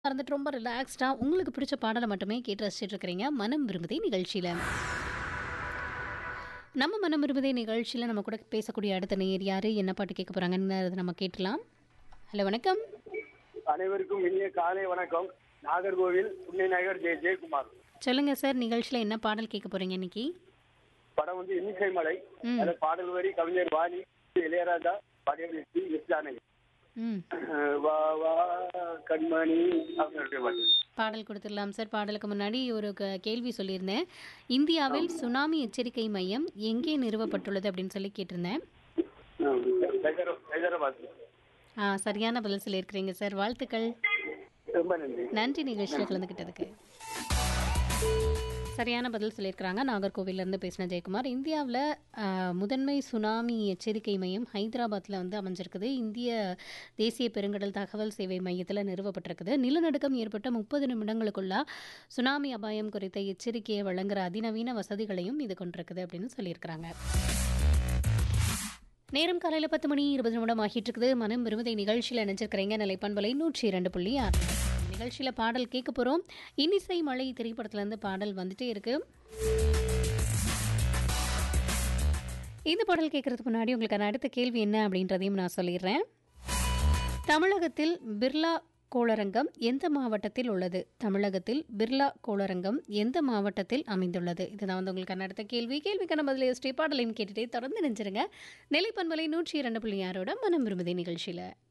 மறந்துட்டு ரொம்ப ரிலாக்ஸ்டா உங்களுக்கு பிடிச்ச பாடலை மட்டுமே கேட்டு ரசிச்சுட்டு இருக்கிறீங்க மனம் விரும்புதே நிகழ்ச்சியில நம்ம மனம் விரும்புதே நிகழ்ச்சியில் நம்ம கூட பேசக்கூடிய அடுத்த நேர் யாரு என்ன பாட்டு கேட்க போறாங்கன்னு அதை நம்ம கேட்டலாம் ஹலோ வணக்கம் அனைவருக்கும் இனிய காலை வணக்கம் நாகர்கோவில் புண்ணிய நகர் ஜெய ஜெயக்குமார் சொல்லுங்க சார் நிகழ்ச்சியில் என்ன பாடல் கேட்க போறீங்க இன்னைக்கு படம் வந்து இன்னிசை மலை ம். அது பாடல் வரி கவிஞர் வாணி இளையராஜா பாடல் எஸ் ஜானகி ம் அஹ் வா வா கண்மணி அப்படின்ற பாட்டு பாடல் கொடுத்துடலாம் சார் பாடலுக்கு முன்னாடி ஒரு க- கேள்வி சொல்லியிருந்தேன் இந்தியாவில் சுனாமி எச்சரிக்கை மையம் எங்கே நிறுவப்பட்டுள்ளது அப்படின்னு சொல்லி கேட்டிருந்தேன் ம். ஹைதரா- ஹைதராபாத் ஆ சரியான பதில் சொல்லியிருக்கிறீங்க சார் வாழ்த்துக்கள் ரொம்ப நன்றி நன்றி நிகழ்ச்சியில் கலந்துக்கிட்டதுக்கு சரியான பதில் சொல்லியிருக்கிறாங்க நாகர்கோவிலேருந்து பேசின ஜெயக்குமார் இந்தியாவில் முதன்மை சுனாமி எச்சரிக்கை மையம் ஹைதராபாத்தில் வந்து அமைஞ்சிருக்குது இந்திய தேசிய பெருங்கடல் தகவல் சேவை மையத்தில் நிறுவப்பட்டிருக்குது நிலநடுக்கம் ஏற்பட்ட முப்பது நிமிடங்களுக்குள்ள சுனாமி அபாயம் குறித்த எச்சரிக்கையை வழங்குற அதிநவீன வசதிகளையும் இது கொண்டிருக்குது அப்படின்னு சொல்லியிருக்கிறாங்க நேரம் காலையில் பத்து மணி இருபது நிமிடம் ஆகிட்டு இருக்குது மனம் விரும்பதை நிகழ்ச்சியில் நினைச்சிருக்கிறீங்க நிலைப்பண்பலை நூற்றி இரண்டு புள்ளி ஆறு நிகழ்ச்சியில் பாடல் கேட்க போகிறோம் இன்னிசை மழை திரைப்படத்துலேருந்து பாடல் வந்துட்டே இருக்கு இந்த பாடல் கேட்கறதுக்கு முன்னாடி உங்களுக்கு அடுத்த கேள்வி என்ன அப்படின்றதையும் நான் சொல்லிடுறேன் தமிழகத்தில் பிர்லா கோளரங்கம் எந்த மாவட்டத்தில் உள்ளது தமிழகத்தில் பிர்லா கோளரங்கம் எந்த மாவட்டத்தில் அமைந்துள்ளது இதுதான் வந்து உங்களுக்கு அடுத்த கேள்வி கேள்விக்கான பதில் ஸ்ரீ பாடலையும் கேட்டுட்டே தொடர்ந்து நினைச்சிருங்க நிலைப்பண்பலை நூற்றி இரண்டு புள்ளி ஆறோட மனம் விரும்புதே நிகழ்ச்சியில்